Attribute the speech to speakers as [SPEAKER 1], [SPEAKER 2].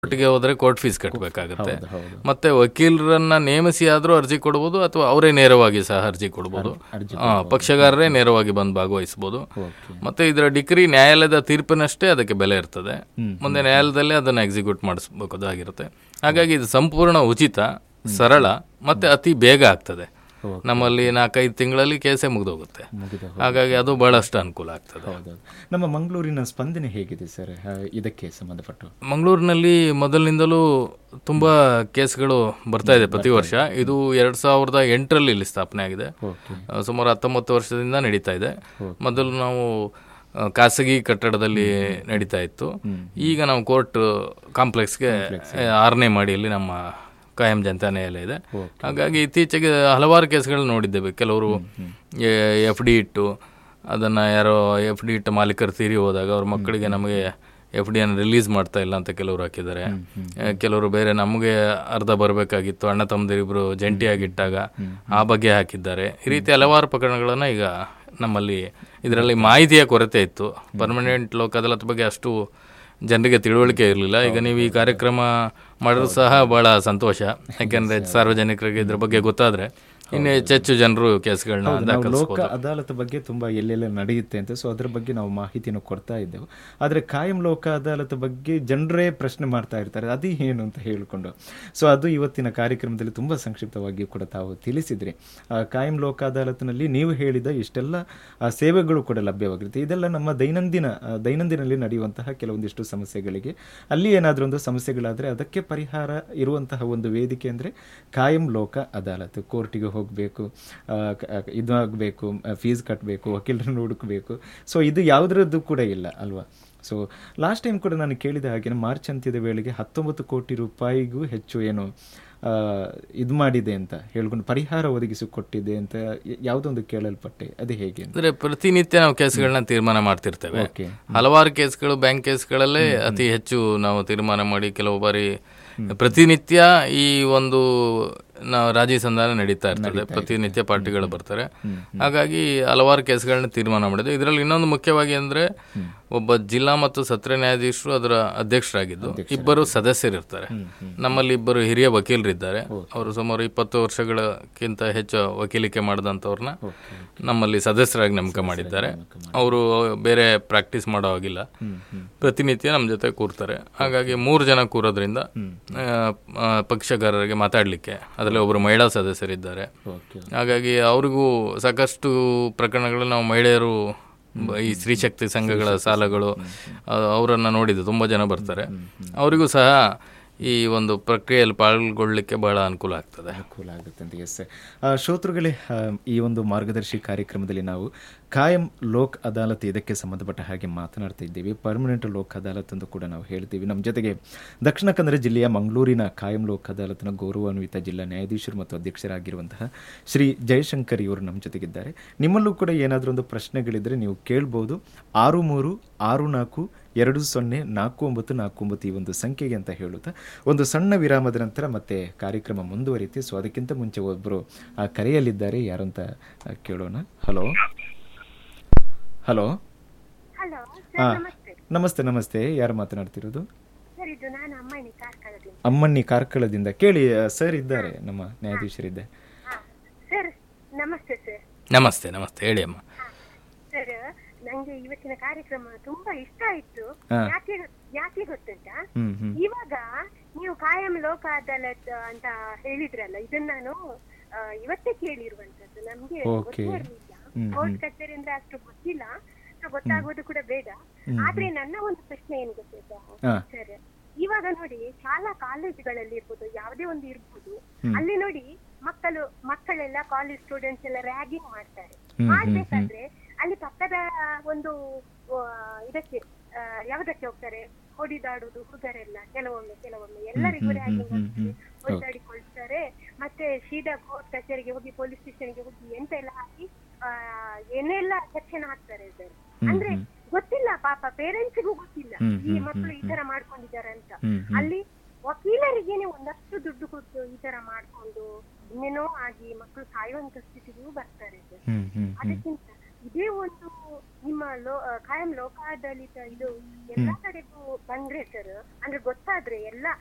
[SPEAKER 1] ಕೋರ್ಟ್ಗೆ ಹೋದ್ರೆ court fees ಕಟ್ಟಬೇಕಾಗುತ್ತೆ
[SPEAKER 2] ಹೌದು ಹೌದು
[SPEAKER 1] ಮತ್ತೆ ವಕೀಲರನ್ನ ನೇಮಿಸಿ ಆದ್ರೂ ಅರ್ಜಿ ಕೊಡ್ಬೋದು ಅಥವಾ ಅವರೇ ನೇರವಾಗಿ ಸಹ ಅರ್ಜಿ ಕೊಡ್ಬೋದು
[SPEAKER 2] ಅರ್ಜಿ
[SPEAKER 1] ಆ, ಪಕ್ಷಗಾರರೇ ನೇರವಾಗಿ ಬಂದು ಭಾಗವಹಿಸಬಹುದು
[SPEAKER 2] ಓಕೆ
[SPEAKER 1] ಮತ್ತೆ ಇದರ ಡಿಗ್ರಿ ನ್ಯಾಯಾಲಯದ ತೀರ್ಪಿನಷ್ಟೇ ಅದಕ್ಕೆ ಬೆಲೆ ಇರ್ತದೆ
[SPEAKER 2] ಹ್ಮ್.
[SPEAKER 1] ಮುಂದೆ ನ್ಯಾಯಾಲಯದಲ್ಲೇ ಅದನ್ನು ಎಕ್ಸಿಕ್ಯೂಟ್ ಮಾಡಿಸಬೇಕಾಗಿರುತ್ತೆ ಹಾಗಾಗಿ ಇದು ಸಂಪೂರ್ಣ ಉಚಿತ ಸರಳ ಮತ್ತೆ ಅತಿ ಬೇಗ ಆಗ್ತದೆ
[SPEAKER 2] ಓಕೆ.
[SPEAKER 1] ನಮ್ಮಲ್ಲಿ ನಾಲ್ಕೈದು ತಿಂಗಳಲ್ಲಿ ಕೇಸೇ ಮುಗಿದೋಗುತ್ತೆ
[SPEAKER 2] ಮುಗಿದ
[SPEAKER 1] ಹಾಗಾಗಿ ಅದು ಬಹಳಷ್ಟು ಅನುಕೂಲ ಆಗ್ತದೆ
[SPEAKER 2] ಹೌದು ನಮ್ಮ ಮಂಗಳೂರಿನ ಸ್ಪಂದನೆ ಹೇಗಿದೆ ಸರ್ ಆ, ಇದಕ್ಕೆ ಸಂಬಂಧಪಟ್ಟು
[SPEAKER 1] ಮಂಗಳೂರಿನಲ್ಲಿ ಮೊದಲಿನಿಂದಲೂ ತುಂಬಾ ಕೇಸ್ಗಳು ಬರ್ತಾ ಇದೆ ಪ್ರತಿ ವರ್ಷ ಇದು ಎರಡ್ ಸಾವಿರದ ಎಂಟರಲ್ಲಿ ಇಲ್ಲಿ ಸ್ಥಾಪನೆ ಆಗಿದೆ
[SPEAKER 2] ಓಕೆ
[SPEAKER 1] ಆ, ಸುಮಾರು ಹತ್ತೊಂಬತ್ತು ವರ್ಷದಿಂದ ನಡೀತಾ ಇದೆ ಮೊದಲು ನಾವು ಆ, ಖಾಸಗಿ ಕಟ್ಟಡದಲ್ಲಿ ನಡೀತಾ ಇತ್ತು ಈಗ ನಾವು ಕೋರ್ಟ್ ಕಾಂಪ್ಲೆಕ್ಸ್ಗೆ ಆ, ಆರನೇ ಮಾಡಿಯಲ್ಲಿ ನಮ್ಮ ಕಾಯಂ ಜನತಾ ನ್ಯಾಯಾಲಯ ಇದೆ ಹಾಗಾಗಿ ಇತ್ತೀಚೆಗೆ ಹಲವಾರು ಕೇಸ್ಗಳು ನೋಡಿದ್ದೇವೆ ಕೆಲವರು ಎಫ್ ಡಿ ಇಟ್ಟು ಅದನ್ನು ಯಾರೋ ಎಫ್ ಡಿ ಇಟ್ಟ ಮಾಲೀಕರು ತೀರಿ ಹೋದಾಗ ಅವ್ರ ಮಕ್ಕಳಿಗೆ ನಮಗೆ ಎಫ್ ಡಿಯನ್ನು ರಿಲೀಸ್ ಮಾಡ್ತಾ ಇಲ್ಲ ಅಂತ ಕೆಲವರು ಹಾಕಿದ್ದಾರೆ ಆ, ಕೆಲವರು ಬೇರೆ ನಮಗೆ ಅರ್ಧ ಬರಬೇಕಾಗಿತ್ತು ಅಣ್ಣ ತಮ್ಮದಿರಿಬ್ರು ಜಂಟಿಯಾಗಿಟ್ಟಾಗ ಆ ಬಗ್ಗೆ ಹಾಕಿದ್ದಾರೆ ಈ ರೀತಿ ಹಲವಾರು ಪ್ರಕರಣಗಳನ್ನು ಈಗ ನಮ್ಮಲ್ಲಿ ಇದರಲ್ಲಿ ಮಾಹಿತಿಯ ಕೊರತೆ ಇತ್ತು ಪರ್ಮನೆಂಟ್ ಲೋಕ ಅದಾಲತ್ ಬಗ್ಗೆ ಅಷ್ಟು ಜನರಿಗೆ ತಿಳುವಳಿಕೆ ಇರಲಿಲ್ಲ ಈಗ ನೀವು ಈ ಕಾರ್ಯಕ್ರಮ ಮಾಡೋದು ಸಹ ಬಹಳ ಸಂತೋಷ ಯಾಕೆಂದ್ರೆ ಸಾರ್ವಜನಿಕರಿಗೆ ಇದ್ರ ಬಗ್ಗೆ ಗೊತ್ತಾದ್ರೆ ಇನ್ನು ಹೆಚ್ಚೆಚ್ಚು ಜನರು ಕೇಸ್ಗಳನ್ನ
[SPEAKER 2] ನಾವು ಲೋಕ
[SPEAKER 1] ದಾಖಲಿಸ್ಬೋದು
[SPEAKER 2] ಅದಾಲತ್ ಬಗ್ಗೆ ತುಂಬಾ ಎಲ್ಲೆಲ್ಲ ನಡೆಯುತ್ತೆ ಅಂತ ಸೊ ಅದ್ರ ಬಗ್ಗೆ ನಾವು ಮಾಹಿತಿಯನ್ನು ಕೊಡ್ತಾ ಇದ್ದೆವು ಆದ್ರೆ ಕಾಯಂ ಲೋಕ ಅದಾಲತ್ ಬಗ್ಗೆ ಜನರೇ ಪ್ರಶ್ನೆ ಮಾಡ್ತಾ ಇರ್ತಾರೆ ಅದು ಏನು ಅಂತ ಹೇಳಿಕೊಂಡು ಸೊ ಅದು ಇವತ್ತಿನ ಕಾರ್ಯಕ್ರಮದಲ್ಲಿ ತುಂಬಾ ಸಂಕ್ಷಿಪ್ತವಾಗಿ ಕೂಡ ತಾವು ತಿಳಿಸಿದ್ರಿ ಆ, ಕಾಯಂ ಲೋಕ ಅದಾಲತ್ನಲ್ಲಿ ನೀವು ಹೇಳಿದ ಇಷ್ಟೆಲ್ಲ ಆ, ಸೇವೆಗಳು ಕೂಡ ಲಭ್ಯವಾಗಿರುತ್ತೆ ಇದೆಲ್ಲ ನಮ್ಮ ದೈನಂದಿನ ಆ, ದೈನಂದಿನಲ್ಲಿ ನಡೆಯುವಂತಹ ಕೆಲವೊಂದಿಷ್ಟು ಸಮಸ್ಯೆಗಳಿಗೆ ಅಲ್ಲಿ ಏನಾದರೂ ಒಂದು ಸಮಸ್ಯೆಗಳಾದರೆ ಅದಕ್ಕೆ ಪರಿಹಾರ ಇರುವಂತಹ ಒಂದು ವೇದಿಕೆ ಅಂದರೆ ಕಾಯಂ ಲೋಕ ಅದಾಲತ್ ಕೋರ್ಟಿಗೆ ಹೋಗಬೇಕು ಇದು ಆಗಬೇಕು ಫೀಸ್ ಕಟ್ಟಬೇಕು ವಕೀಲರನ್ನು ಹುಡುಕಬೇಕು ಸೊ ಇದು ಯಾವುದರದ್ದು ಕೂಡ ಇಲ್ಲ ಅಲ್ವಾ ಸೊ ಲಾಸ್ಟ್ ಟೈಮ್ ಕೂಡ ನಾನು ಕೇಳಿದ ಹಾಗೆ ಮಾರ್ಚ್ ಅಂತ್ಯದ ವೇಳೆಗೆ ಹತ್ತೊಂಬತ್ತು ಕೋಟಿ ರೂಪಾಯಿಗೂ ಹೆಚ್ಚು ಏನು ಇದು ಮಾಡಿದೆ ಅಂತ ಹೇಳ್ಕೊಂಡು ಪರಿಹಾರ ಒದಗಿಸಿ ಕೊಟ್ಟಿದೆ ಅಂತ ಯ- ಯಾವುದೊಂದು ಕೇಳಲ್ಪಟ್ಟೆ ಅದು ಹೇಗೆ ಅಂತ
[SPEAKER 1] ಅಂದ್ರೆ ಪ್ರತಿನಿತ್ಯ ನಾವು ಕೇಸ್ಗಳನ್ನ ತೀರ್ಮಾನ ಮಾಡ್ತಿರ್ತೇವೆ
[SPEAKER 2] ಓಕೆ
[SPEAKER 1] ಹಲವಾರು ಕೇಸ್ಗಳು ಬ್ಯಾಂಕ್ ಕೇಸ್ಗಳಲ್ಲೇ ಅತಿ ಹೆಚ್ಚು ನಾವು ತೀರ್ಮಾನ ಮಾಡಿ ಕೆಲವು ಬಾರಿ ಪ್ರತಿನಿತ್ಯ ಈ ಒಂದು ನಾವು ರಾಜಿ ಸಂಧಾನ ನಡೀತಾ ಇರ್ತದೆ ಪ್ರತಿನಿತ್ಯ ಪಾರ್ಟಿಗಳು ಬರ್ತಾರೆ ಹಾಗಾಗಿ ಹಲವಾರು ಕೇಸ್ಗಳನ್ನ ತೀರ್ಮಾನ ಮಾಡಿದೆ ಇದರಲ್ಲಿ ಇನ್ನೊಂದು ಮುಖ್ಯವಾಗಿ ಅಂದ್ರೆ ಒಬ್ಬ ಜಿಲ್ಲಾ ಮತ್ತು ಸತ್ರ ನ್ಯಾಯಾಧೀಶರು ಅದರ ಅಧ್ಯಕ್ಷರಾಗಿದ್ದು ಇಬ್ಬರು ಸದಸ್ಯರಿರ್ತಾರೆ ನಮ್ಮಲ್ಲಿ ಇಬ್ಬರು ಹಿರಿಯ ವಕೀಲರಿದ್ದಾರೆ ಅವರು ಸುಮಾರು ಇಪ್ಪತ್ತು ವರ್ಷಗಳಕ್ಕಿಂತ ಹೆಚ್ಚು ವಕೀಲಿಕೆ ಮಾಡಿದಂಥವ್ರನ್ನ ನಮ್ಮಲ್ಲಿ ಸದಸ್ಯರಾಗಿ ನೇಮಕ ಮಾಡಿದ್ದಾರೆ ಅವರು ಬೇರೆ ಪ್ರಾಕ್ಟೀಸ್ ಮಾಡೋ ಹಾಗಿಲ್ಲ ಪ್ರತಿನಿತ್ಯ ನಮ್ಮ ಜೊತೆ ಕೂರ್ತಾರೆ ಹಾಗಾಗಿ ಮೂರು ಜನ ಕೂರೋದ್ರಿಂದ ಆ, ಆ, ಪಕ್ಷಗಾರರಿಗೆ ಮಾತಾಡಲಿಕ್ಕೆ ಅದರಲ್ಲಿ ಒಬ್ಬರು ಮಹಿಳಾ ಸದಸ್ಯರಿದ್ದಾರೆ
[SPEAKER 2] ಓಕೆ
[SPEAKER 1] ಹಾಗಾಗಿ ಅವ್ರಿಗೂ ಸಾಕಷ್ಟು ಪ್ರಕರಣಗಳು ನಾವು ಮಹಿಳೆಯರು ಬ- ಈ ಸ್ತ್ರೀಶಕ್ತಿ ಸಂಘಗಳ ಸಾಲಗಳು ಅವರನ್ನು ನೋಡಿದ್ದು ತುಂಬ ಜನ ಬರ್ತಾರೆ ಅವರಿಗೂ ಸಹ ಈ ಒಂದು ಪ್ರಕ್ರಿಯೆಯಲ್ಲಿ ಪಾಲ್ಗೊಳ್ಳಿಕ್ಕೆ ಬಹಳ ಅನುಕೂಲ ಆಗ್ತದೆ
[SPEAKER 2] ಅನುಕೂಲ ಆಗುತ್ತೆ ಅಂತ ಎಸ್ ಶ್ರೋತೃಗಳೇ ಆ, ಈ ಒಂದು ಮಾರ್ಗದರ್ಶಿ ಕಾರ್ಯಕ್ರಮದಲ್ಲಿ ನಾವು ಕಾಯಂ ಲೋಕ್ ಅದಾಲತ್ ಇದಕ್ಕೆ ಸಂಬಂಧಪಟ್ಟ ಹಾಗೆ ಮಾತನಾಡ್ತಾ ಇದ್ದೀವಿ ಪರ್ಮನೆಂಟ್ ಲೋಕ್ ಅದಾಲತ್ ಅಂತ ಕೂಡ ನಾವು ಹೇಳ್ತೀವಿ ನಮ್ಮ ಜೊತೆಗೆ ದಕ್ಷಿಣ ಕನ್ನಡ ಜಿಲ್ಲೆಯ ಮಂಗಳೂರಿನ ಕಾಯಂ ಲೋಕ್ ಅದಾಲತ್ನ ಗೌರವಾನ್ವಿತ ಜಿಲ್ಲಾ ನ್ಯಾಯಾಧೀಶರು ಮತ್ತು ಅಧ್ಯಕ್ಷರಾಗಿರುವಂತಹ ಶ್ರೀ ಜಯಶಂಕರ್ ಇವರು ನಮ್ಮ ಜೊತೆಗಿದ್ದಾರೆ ನಿಮ್ಮಲ್ಲೂ ಕೂಡ ಏನಾದರೂ ಒಂದು ಪ್ರಶ್ನೆಗಳಿದ್ದರೆ ನೀವು ಕೇಳ್ಬೋದು ಆರು ಮೂರು ಆರು ನಾಲ್ಕು ಎರಡು ಸೊನ್ನೆ ನಾಲ್ಕು ಒಂಬತ್ತು ನಾಲ್ಕು ಒಂಬತ್ತು ಈ ಒಂದು ಸಂಖ್ಯೆಗೆ ಅಂತ ಹೇಳುತ್ತಾ ಒಂದು ಸಣ್ಣ ವಿರಾಮದ ನಂತರ ಮತ್ತೆ ಕಾರ್ಯಕ್ರಮ ಮುಂದುವರಿಯುತ್ತೆ ಸೊ ಅದಕ್ಕಿಂತ ಮುಂಚೆ ಒಬ್ಬರು ಆ ಕರೆಯಲ್ಲಿದ್ದಾರೆ ಯಾರು ಅಂತ ಆ, ಕೇಳೋಣ ಹಲೋ ಹಲೋ
[SPEAKER 3] ಹಲೋ
[SPEAKER 2] ಹಾ
[SPEAKER 3] ಸರ್ ನಮಸ್ತೆ
[SPEAKER 2] ನಮಸ್ತೆ ನಮಸ್ತೆ ಯಾರು ಮಾತನಾಡ್ತಿರೋದು
[SPEAKER 3] ಸರ್ ಇದು ನಾನು ಅಮ್ಮಣ್ಣಿ ಕಾರ್ಕಳದಿಂದ
[SPEAKER 2] ಅಮ್ಮಣ್ಣಿ ಕಾರ್ಕಳದಿಂದ ಕೇಳಿ ಆ, ಸರ್ ಇದ್ದಾರೆ ನಮ್ಮ ನ್ಯಾಯಾಧೀಶರಿದ್ದೆ
[SPEAKER 3] ಹಾ ಸರ್ ನಮಸ್ತೆ ಸರ್
[SPEAKER 1] ನಮಸ್ತೆ ನಮಸ್ತೆ ಹೇಳಿ ಅಮ್ಮ
[SPEAKER 3] ಹಾ ಸರ್ ನಂಗೆ ಇವತ್ತಿನ ಕಾರ್ಯಕ್ರಮ ತುಂಬಾ ಇಷ್ಟ ಆಯ್ತು
[SPEAKER 2] ಹಾ.
[SPEAKER 3] ಯಾಕೆ ಯಾಕೆ ಗೊತ್ತುಂಟಾ
[SPEAKER 2] ಹ್ಮ್ ಹ್ಮ್
[SPEAKER 3] ಇವಾಗ ನೀವು ಕಾಯಂ ಲೋಕ ಅದಾಲತ್ ಅಂತ ಹೇಳಿದ್ರಲ್ಲ ಇದನ್ನ ನಾನು ಆ, ಇವತ್ತೇ ಕೇಳಿರುವಂತದ್ದು ನಮ್ಗೆ
[SPEAKER 2] Okay.
[SPEAKER 3] ಗೊತ್ತಿರಲಿಲ್ಲ
[SPEAKER 2] ಹ್ಮ್,
[SPEAKER 3] ಕೋರ್ಟ್ ಕಚೇರಿ ಅಂದ್ರೆ ಅಷ್ಟು ಗೊತ್ತಿಲ್ಲ ಸೊ ಗೊತ್ತಾಗೋದು ಕೂಡ ಬೇಡ ಆದ್ರೆ ನನ್ನ ಒಂದು ಪ್ರಶ್ನೆ ಏನು ಗೊತ್ತಾಯ್ತಾ
[SPEAKER 2] ಹಾ.
[SPEAKER 3] ಸರ್ ಇವಾಗ ನೋಡಿ ಶಾಲಾ ಕಾಲೇಜುಗಳಲ್ಲಿ ಇರ್ಬೋದು ಯಾವುದೇ ಒಂದು ಇರ್ಬೋದು ಅಲ್ಲಿ ನೋಡಿ ಮಕ್ಕಳು ಮಕ್ಕಳೆಲ್ಲ ಕಾಲೇಜ್ ಸ್ಟೂಡೆಂಟ್ಸ್ ಎಲ್ಲ ರ್ಯಾಗಿಂಗ್ ಮಾಡ್ತಾರೆ ಮಾಡ್ಬೇಕಾದ್ರೆ ಅಲ್ಲಿ ಪಕ್ಕದ ಒಂದು ಆ, ಇದಕ್ಕೆ ಆ, ಯಾವ್ದಕ್ಕೆ ಹೋಗ್ತಾರೆ ಹೊಡಿದಾಡುದು ಹುಡುಗರೆಲ್ಲ ಕೆಲವೊಮ್ಮೆ ಕೆಲವೊಮ್ಮೆ ಎಲ್ಲರಿಗೂ ರ್ಯಾಗಿಂಗ್ ಮಾಡ್ತಾರೆ ಹೊಡೆದಾಡಿಕೊಳ್ತಾರೆ ಮತ್ತೆ ಸೀದಾ ಕೋರ್ಟ್ ಕಚೇರಿಗೆ ಹೋಗಿ ಪೊಲೀಸ್ ಸ್ಟೇಷನ್ಗೆ ಹೋಗಿ ಎಂತ ಎಲ್ಲ ಹಾಕಿ ಆ, ಏನೆಲ್ಲ ಸೆಕ್ಷನ್ ಹಾಕ್ತಾರೆ ಸರ್ ಅಂದ್ರೆ ಗೊತ್ತಿಲ್ಲ ಪಾಪ ಪೇರೆಂಟ್ಸಿಗೂ ಗೊತ್ತಿಲ್ಲ ಈ ಮಕ್ಕಳು ಈ ತರ ಮಾಡ್ಕೊಂಡಿದ್ದಾರೆ ಅಂತ ಅಲ್ಲಿ ವಕೀಲರಿಗೇನೆ ಒಂದಷ್ಟು ದುಡ್ಡು ಕೊಟ್ಟು ಈ ತರ ಮಾಡ್ಕೊಂಡು ಇನ್ನೇನೋ ಆಗಿ ಮಕ್ಕಳು ಸಾಯುವಂತ ಸ್ಥಿತಿಗೂ ಬರ್ತಾರೆ ಸರ್
[SPEAKER 2] ಹ್ಮ್ ಹ್ಮ್
[SPEAKER 3] ಅದಕ್ಕಿಂತ ಇದೇ ಒಂದು ನಿಮ್ಮ ಲೋ ಆ, ಕಾಯಂ ಲೋಕಾಡಳಿತ ಇದು ಎಲ್ಲಾ ಕಡೆಗೂ ಬಂದ್ರೆ ಸರ್ ಅಂದ್ರೆ ಗೊತ್ತಾದ್ರೆ ಎಲ್ಲ